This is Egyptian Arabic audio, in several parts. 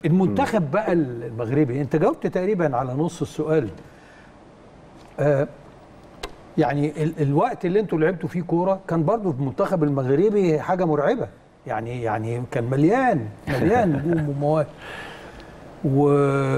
المنتخب بقى المغربي انت جاوبت تقريبا على نص السؤال آه يعني ال الوقت اللي انتوا لعبتوا فيه كوره كان برضو المنتخب المغربي حاجه مرعبه يعني يعني كان مليان مليان نجوم ومواهب و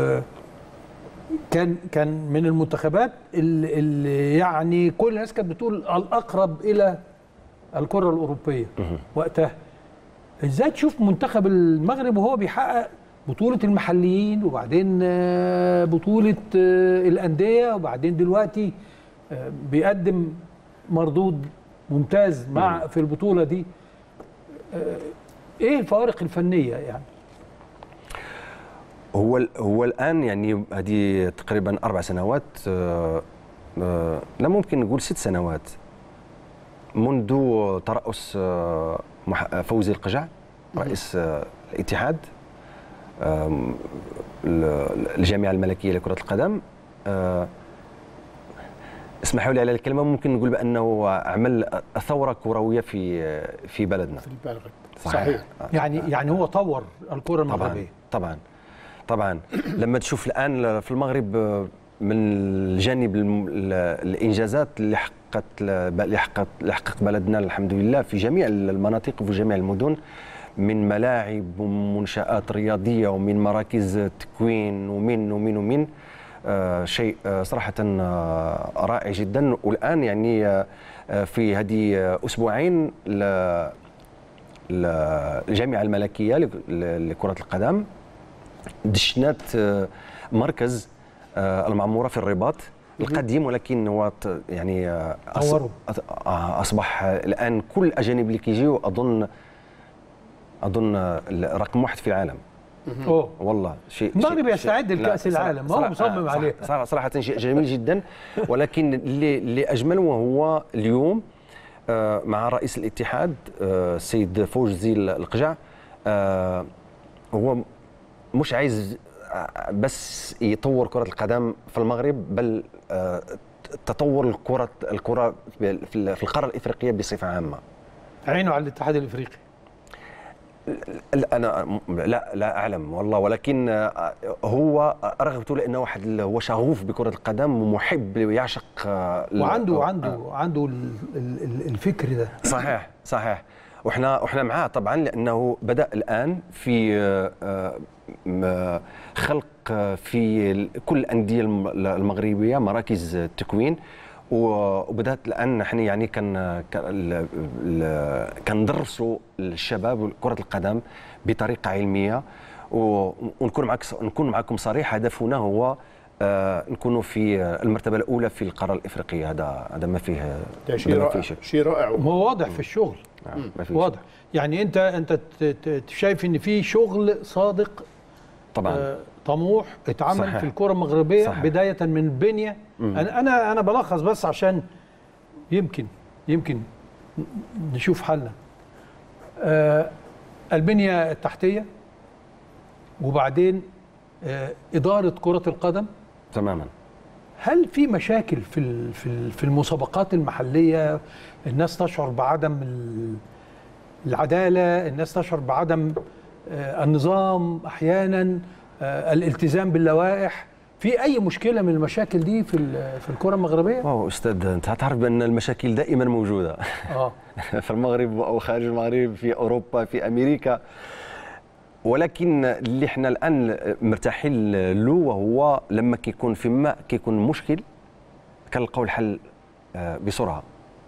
كان كان من المنتخبات اللي, اللي يعني كل الناس كانت بتقول الاقرب الى الكره الاوروبيه وقتها ازاي تشوف منتخب المغرب وهو بيحقق بطولة المحليين وبعدين آه، بطولة آه، الأندية وبعدين دلوقتي آه، بيقدم مردود ممتاز مع في البطولة دي آه، ايه الفوارق الفنية يعني هو ال- هو الان يعني هذه تقريبا اربع سنوات آه، آه، لا ممكن نقول ست سنوات منذ ترأس آه، مح- فوزي القجع رئيس آه، الاتحاد آم، ال- الجامعه الملكيه لكره القدم آه، اسمحوا لي على الكلمه ممكن نقول بانه عمل ثوره كرويه في في بلدنا في المغرب صحيح. صحيح يعني يعني هو طور الكرة طبعا المغربية طبعا طبعا لما تشوف الان في المغرب من الجانب الم- ال- الانجازات اللي حققت اللي حققت اللي حقق بلدنا الحمد لله في جميع المناطق وفي جميع المدن من ملاعب ومنشآت رياضية ومن مراكز تكوين ومن ومن ومن آه شيء آه صراحة آه رائع جدا والآن يعني آه آه، في هذه آه، أسبوعين ل- ل- الجامعة الملكية لك- ل- لكرة القدم دشنات آه، مركز آه، المعمورة في الرباط القديم ولكن هو ت- يعني آه، أص- طوروا. أص- آه، أصبح آه، الآن كل الأجانب اللي كيجيو أظن أظن آه، رقم واحد في العالم اوه والله شيء المغرب شيء- يستعد لا، لكأس صراحة- العالم، هو صراحة- مصمم صح- عليه. صراحة, صراحة شيء جميل جدا ولكن اللي اللي أجمل وهو اليوم آه، مع رئيس الاتحاد آه، السيد فوزي القجع آه، هو مش عايز آه، بس يطور كرة القدم في المغرب بل آه، تطور الكرة الكرة في في القارة الإفريقية بصفة عامة عينه على الاتحاد الافريقي لا انا لا لا اعلم والله ولكن آه، هو رغبته لانه واحد ال- هو شغوف بكره القدم ومحب يعشق آه، ال- وعنده آه، عنده عنده ال- ال- ال- الفكر ده صحيح صحيح واحنا واحنا معاه طبعا لانه بدا الان في آه، آه، م- خلق آه، في ال- كل الانديه الم- المغربيه مراكز تكوين و- وبدات الان نحن يعني كان كان ال- ال- كندرسوا الشباب كره القدم بطريقه علميه و- ونكون معك نكون معكم صريح هدفنا هو آه، نكونوا في المرتبه الاولى في القاره الافريقيه هذا هذا ما فيه ده شيء هذا ما رائع فيه شك. شيء رائع هو واضح في الشغل نعم، ما فيه واضح يعني انت انت ت- ت- شايف ان في شغل صادق طبعا آه، طموح اتعمل صحيح. في الكره المغربيه صحيح. بدايه من البنيه انا انا انا بلخص بس عشان يمكن يمكن نشوف حلنا آه البنيه التحتيه وبعدين آه اداره كره القدم تماما هل في مشاكل في ال- في ال- في المسابقات المحليه الناس تشعر بعدم ال- العداله الناس تشعر بعدم آه، النظام احيانا آه، الالتزام باللوائح في اي مشكله من المشاكل دي في ال- في الكره المغربيه واو استاذ انت تعرف بان المشاكل دائما موجوده اه في المغرب او خارج المغرب في اوروبا في امريكا ولكن اللي احنا الان مرتاحين له وهو لما كيكون في ما كيكون مشكل كنلقاو الحل آه، بسرعه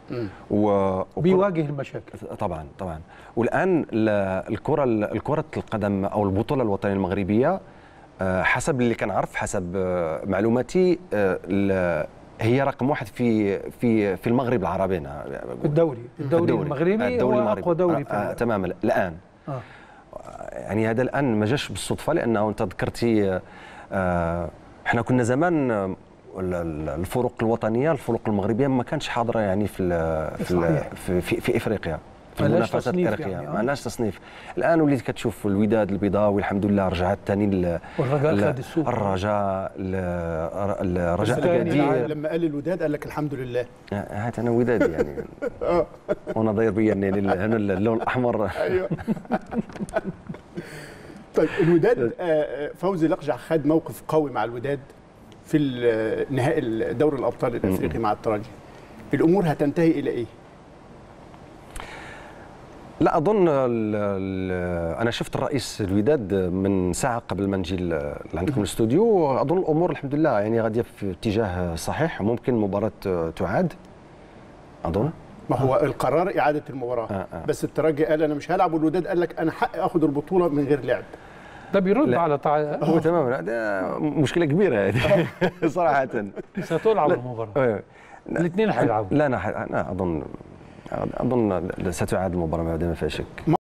و وكل- بيواجه المشاكل طبعا طبعا والان ال- الكره الكره القدم او البطوله الوطنيه المغربيه آه، حسب اللي كنعرف حسب آه، معلوماتي آه، ال- هي رقم واحد في في في المغرب العربي أنا بقول. الدوري الدوري المغربي الدوري هو المغربي. اقوى دوري في آه، آه، العالم. تماما الان آه. يعني هذا الان ما جاش بالصدفه لانه انت ذكرتي آه، آه، احنا كنا زمان آه، ال- ال- الفرق الوطنيه الفرق المغربيه ما كانتش حاضره يعني في ال- في صحيح. ال- في, في, في افريقيا في ما لهاش المنافسات تصنيف الافريقيه يعني، آه. ما عندناش تصنيف الان وليت كتشوف الوداد البيضاوي الحمد لله رجعت ثاني ال- والرجاء ال- خد السوق. الرجاء ال- الرجاء بس كان اكادير لما قال الوداد قال لك الحمد لله هات انا ودادي يعني وانا ضاير بيا يعني هنا اللون الاحمر ايوه طيب الوداد آه، آه، فوزي لقجع خد موقف قوي مع الوداد في ال- نهائي دوري الابطال الافريقي مع الترجي الامور هتنتهي الى ايه؟ لا اظن ال ال انا شفت الرئيس الوداد من ساعه قبل ما نجي ل- لعندكم الاستوديو اظن الامور الحمد لله يعني غاديه في اتجاه صحيح ممكن المباراه تعاد اظن ما هو القرار اعاده المباراه آه، آه. بس الترجي قال انا مش هلعب والوداد قال لك انا حقي اخد البطوله من غير لعب ده بيرد لا. على تع... هو تماما هذا مشكله كبيره هذه صراحه ستلعب المباراه إيه. الاثنين هيلعبوا لا انا انا اظن اظن ستعاد المباراه ما فيها شك